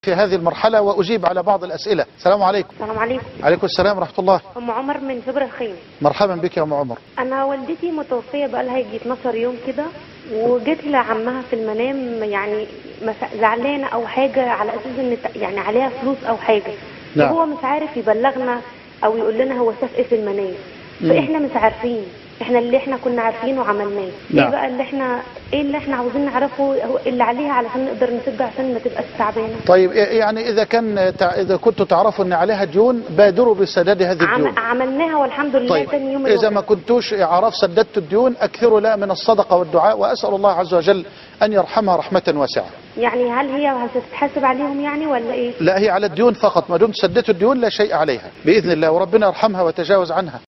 في هذه المرحلة وأجيب على بعض الأسئلة السلام عليكم السلام عليكم عليكم السلام ورحمة الله ام عمر من شبر الخيم مرحبا بك يا أم عمر انا والدتي متوفيه بقالها يجي 12 يوم كده وجيت لعمها في المنام يعني مس- زعلانه او حاجه على اساس ان ت- يعني عليها فلوس او حاجه نعم. وهو مش عارف يبلغنا او يقول لنا هو شاف ايه في المنام فاحنا مش عارفين احنا اللي احنا كنا عارفينه عملناه نعم. ايه بقى اللي احنا ايه اللي احنا عاوزين نعرفه هو اللي عليها علشان نقدر نشجع عشان ما تبقاش تعبانه طيب يعني إذا كان تع- إذا كنتوا تعرفوا أن عليها ديون بادروا بسداد هذه الديون عم... عملناها والحمد لله طيب تاني يوم إذا الوفاة. ما كنتوش عرف سددت الديون أكثروا لها من الصدقة والدعاء وأسأل الله عز وجل أن يرحمها رحمة واسعة يعني هل هي هتتحاسب عليهم يعني ولا ايه لا هي على الديون فقط ما دمت سددت الديون لا شيء عليها بإذن الله وربنا يرحمها ويتجاوز عنها